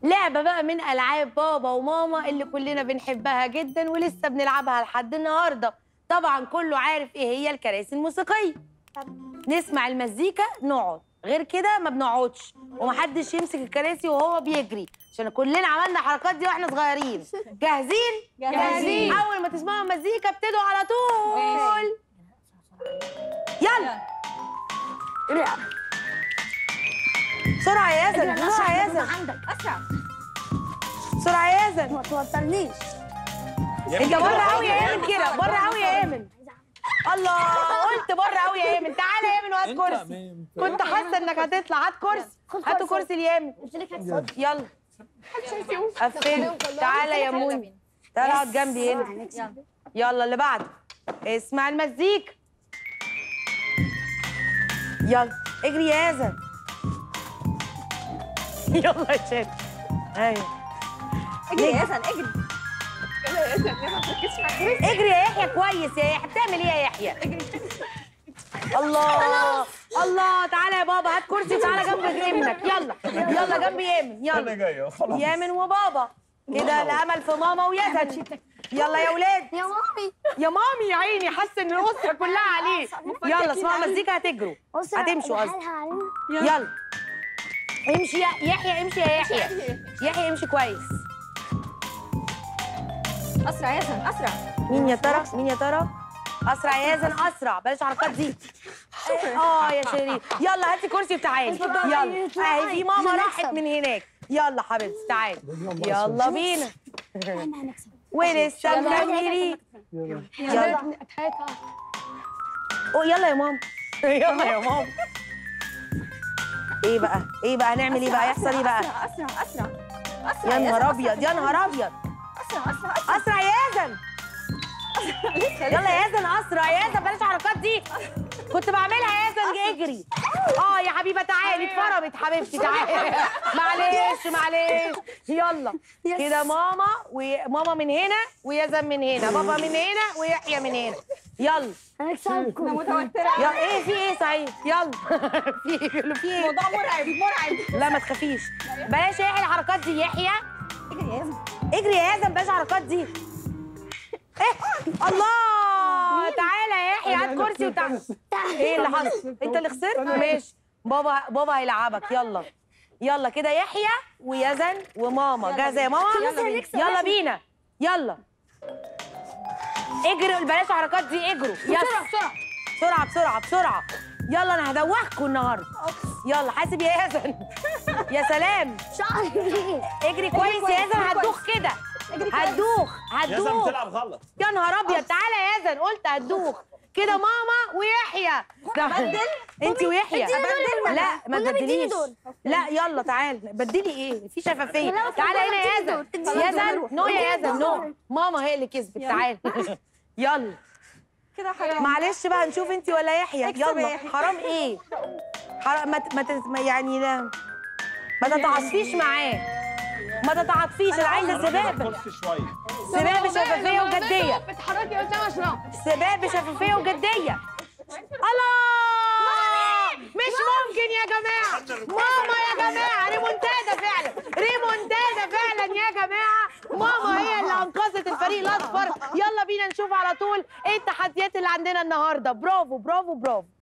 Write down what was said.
لعبه بقى من العاب بابا وماما اللي كلنا بنحبها جدا ولسه بنلعبها لحد النهارده طبعا كله عارف ايه هي الكراسي الموسيقيه نسمع المزيكا نقعد غير كده ما بنقعدش ومحدش يمسك الكراسي وهو بيجري عشان كلنا عملنا الحركات دي واحنا صغيرين جاهزين جاهزين. اول ما تسمعوا المزيكا ابتدوا على طول يلا بسرعه يا يزن بسرعه يا يزن عندك اسرع بسرعه يا يزن ما توترنيش انت بره قوي يا ايمن كده بره قوي يا ايمن الله قلت بره قوي يا ايمن تعالى يا ايمن وهات كرسي كنت حاسه انك هتطلع هات كرسي هاتوا كرسي ليامن قلت لك هتصد يلا قفلوا تعالى يا موني تعالى اقعد جنبي هنا يلا اللي بعده اسمع المزيكا يلا اجري يا يزن يلا يا شاد ايوه اجري يا يزن اجري اجري يا يحيى كويس يا يحيى بتعمل ايه يا يحيى الله الله تعالى يا بابا هات كرسي وتعالى جنب ابنك يلا يلا جنب يامن انا يلا جاي خلاص يامن وبابا كده الامل في ماما ويزن يلا يا ولاد يا مامي يا مامي يا عيني حاسه ان الاسره كلها عليه يلا اسمعوا مزيكا هتجروا بص هتمشوا قصدي الحلقة علينا. يلا امشي يا يحيى امشي يا يحيى يحيى امشي كويس اسرع يا يزن اسرع مين يا ترى مين يا ترى اسرع يا يزن اسرع بلاش حركات دي اه يا شيرين يلا هاتي كرسي وتعالي يلا اهي في ماما راحت من هناك يلا حبيبتي تعالي يلا بينا احنا هنكسب ولسه مكملين يلا أوه، يلا يا ماما يلا يا ماما ايه بقى ايه بقى هنعمل ايه بقى يحصل ايه بقى اسرع اسرع اسرع اسرع يا يزن، نهار أسرع. ابيض يا نهار ابيض اسرع اسرع اسرع اسرع يا يزن يلا يا يزن اسرع يا يزن بلاش الحركات دي كنت بعملها يا يزن اجري اه يا حبيبه تعالي اتفرمت حبيبتي تعالي معلش معلش يلا كده ماما وماما من هنا ويزن من هنا بابا من هنا ويحيى من هنا يلا هنكسبكم متوتره يا ايه في ايه سعيد يلا في في ايه الموضوع مرعب مرعب لا ما تخافيش بلاش يا يحيى الحركات دي يحيى اجري يا يزن اجري يا يزن بلاش الحركات دي ايه الله تعالى يا يحيى هات كرسي وتعالى ايه اللي حصل انت اللي خسرت ماشي بابا بابا هيلعبك يلا يلا كده يحيى ويزن وماما جاهزه يا ماما يلا بينا. يلا بينا يلا اجروا بلاش الحركات دي اجروا يلا بسرعه بسرعه بسرعه يلا انا هدوخكوا النهارده يلا حاسب يا يزن يا سلام شعري ليه اجري كويس يا يزن هتدوخ كده هتدوخ يزن هتدوخ بتلعب غلط يا نهار ابيض تعالى يا يزن قلت هتدوخ كده ماما ويحيى بدل انت ويحيى لا ما والنبي اديني تبدليش دول. لا يلا تعالى بدلي ايه في شفافيه لا، تعالى هنا يا اديني يزن دول، اديني يزن دول. نو يا اديني يزن نو دول. ماما هي اللي كسبت تعالى يلا كده حرام معلش بقى نشوف انت ولا يحيى اكسب يا يلا يحيى. حرام ايه حرام ما ت- ما تت- ما يعني لا ما تتعاطفيش معاه ما تتعاطفيش انا عايزه سباق بص شويه سباق بشفافيه وجديه بتحركي قدام عشان سباق بشفافيه وجديه الله مش ممكن يا جماعه ماما يا جماعه ريمونتادا فعلا ريمونتادا فعلا يا جماعه ماما هي اللي انقذت الفريق الاصفر يلا بينا نشوف على طول ايه التحديات اللي عندنا النهارده برافو برافو برافو